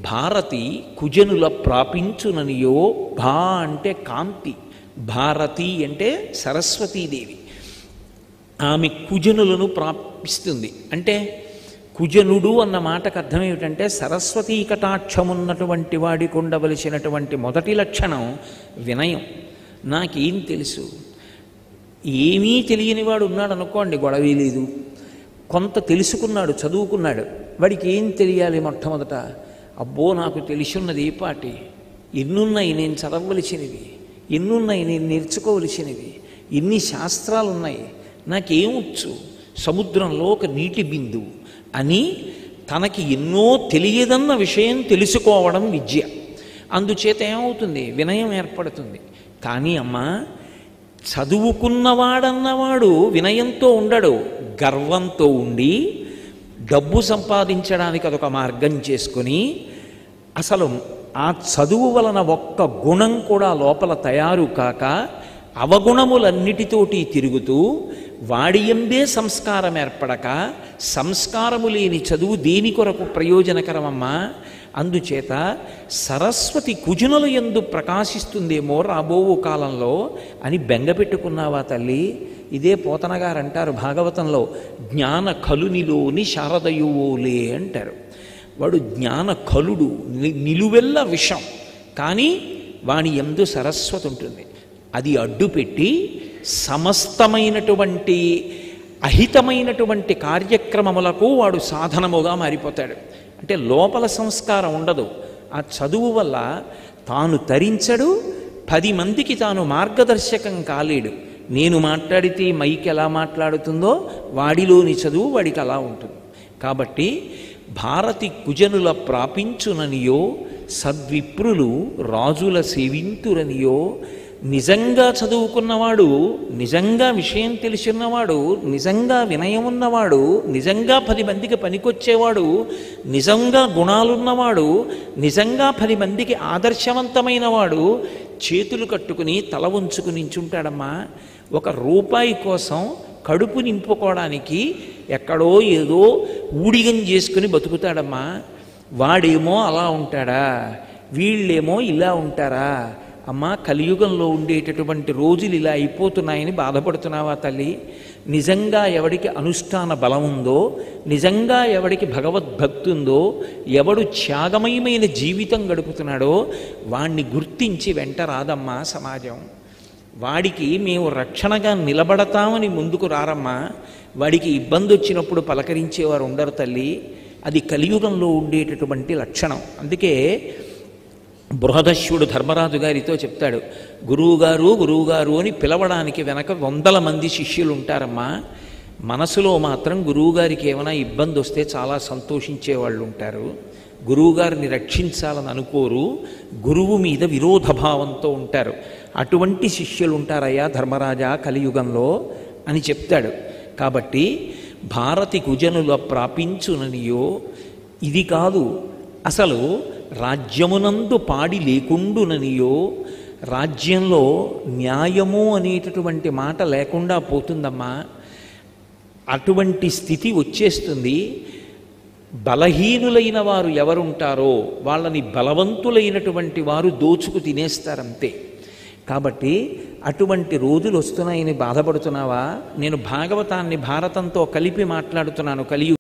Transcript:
భారతి కుజనుల ప్రాపించుననియో భా అంటే కాంతి భారతి అంటే సరస్వతీదేవి ఆమె కుజనులను ప్రాపిస్తుంది అంటే కుజనుడు అన్న మాటకు అర్థం ఏమిటంటే సరస్వతీ కటాక్షమున్నటువంటి వాడికి ఉండవలసినటువంటి మొదటి లక్షణం వినయం నాకేం తెలుసు ఏమీ తెలియని వాడు ఉన్నాడు అనుకోండి గొడవే లేదు కొంత తెలుసుకున్నాడు చదువుకున్నాడు వాడికి ఏం తెలియాలి మొట్టమొదట అబ్బో నాకు తెలిసున్నది ఏ పాటి ఎన్నున్నాయి నేను చదవవలసినవి ఎన్నున్నాయి నేను నేర్చుకోవలసినవి ఎన్ని శాస్త్రాలు ఉన్నాయి నాకేమొచ్చు సముద్రంలో ఒక నీటి బిందువు అని తనకి ఎన్నో తెలియదన్న విషయం తెలుసుకోవడం విద్య అందుచేత ఏమవుతుంది వినయం ఏర్పడుతుంది కానీ అమ్మా చదువుకున్నవాడన్నవాడు వినయంతో ఉండడు గర్వంతో ఉండి డబ్బు సంపాదించడానికి అదొక మార్గం చేసుకొని అసలు ఆ చదువు వలన ఒక్క గుణం కూడా లోపల తయారు కాక అవగుణములన్నిటితోటి తిరుగుతూ వాడియందే సంస్కారం ఏర్పడక సంస్కారము లేని చదువు దేని కొరకు ప్రయోజనకరమమ్మా అందుచేత సరస్వతి కుజునుల ఎందు ప్రకాశిస్తుందేమో రాబోవు కాలంలో అని బెంగపెట్టుకున్నావా తల్లి ఇదే పోతనగారు అంటారు భాగవతంలో జ్ఞాన కలునిలోని శారదయువోలే అంటారు వాడు జ్ఞాన కలుడు ని- నిలువెల్ల విషం కానీ వాని ఎందు సరస్వతి ఉంటుంది అది అడ్డుపెట్టి సమస్తమైనటువంటి అహితమైనటువంటి కార్యక్రమములకు వాడు సాధనముగా మారిపోతాడు అంటే లోపల సంస్కారం ఉండదు ఆ చదువు వల్ల తాను తరించడు పది మందికి తాను మార్గదర్శకం కాలేడు నేను మాట్లాడితే మైక్ ఎలా మాట్లాడుతుందో వాడిలోని చదువు వాడికి అలా ఉంటుంది కాబట్టి భారతి కుజనుల ప్రాపించుననియో సద్విప్రులు రాజుల సేవింతురనియో నిజంగా చదువుకున్నవాడు నిజంగా విషయం తెలిసినవాడు నిజంగా వినయం ఉన్నవాడు నిజంగా పది మందికి పనికొచ్చేవాడు నిజంగా గుణాలున్నవాడు నిజంగా పది మందికి ఆదర్శవంతమైన వాడు చేతులు కట్టుకుని తల ఉంచుకుని నించుంటాడమ్మా ఒక రూపాయి కోసం కడుపు నింపుకోవడానికి ఎక్కడో ఏదో ఊడిగం చేసుకుని బతుకుతాడమ్మా వాడేమో అలా ఉంటాడా వీళ్ళేమో ఇలా ఉంటారా అమ్మా కలియుగంలో ఉండేటటువంటి రోజులు ఇలా అయిపోతున్నాయని బాధపడుతున్నావా తల్లి నిజంగా ఎవడికి అనుష్ఠాన బలం ఉందో నిజంగా ఎవడికి భగవద్భక్తి ఉందో ఎవడు త్యాగమయమైన జీవితం గడుపుతున్నాడో వాణ్ణి గుర్తించి వెంట రాదమ్మా సమాజం వాడికి మేము రక్షణగా నిలబడతామని ముందుకు రారమ్మా వాడికి ఇబ్బంది వచ్చినప్పుడు పలకరించేవారు ఉండరు తల్లి అది కలియుగంలో ఉండేటటువంటి లక్షణం అందుకే బృహదశ్యుడు ధర్మరాజు గారితో చెప్తాడు గురువుగారు గురువుగారు అని పిలవడానికి వెనక వందల మంది శిష్యులు ఉంటారమ్మా మనసులో మాత్రం గురువుగారికి ఏమైనా ఇబ్బంది వస్తే చాలా సంతోషించే వాళ్ళు ఉంటారు గురువుగారిని రక్షించాలని అనుకోరు గురువు మీద విరోధ భావంతో ఉంటారు అటువంటి శిష్యులు ఉంటారయ్యా ధర్మరాజా కలియుగంలో అని చెప్తాడు కాబట్టి భారతి కుజనుల ప్రాపించుననియో ఇది కాదు అసలు రాజ్యమునందు పాడి లేకుండుననియో రాజ్యంలో న్యాయము అనేటటువంటి మాట లేకుండా పోతుందమ్మా అటువంటి స్థితి వచ్చేస్తుంది బలహీనులైన వారు ఎవరుంటారో వాళ్ళని బలవంతులైనటువంటి వారు దోచుకు తినేస్తారంతే కాబట్టి అటువంటి రోజులు వస్తున్నాయని బాధపడుతున్నావా నేను భాగవతాన్ని భారతంతో కలిపి మాట్లాడుతున్నాను కలియు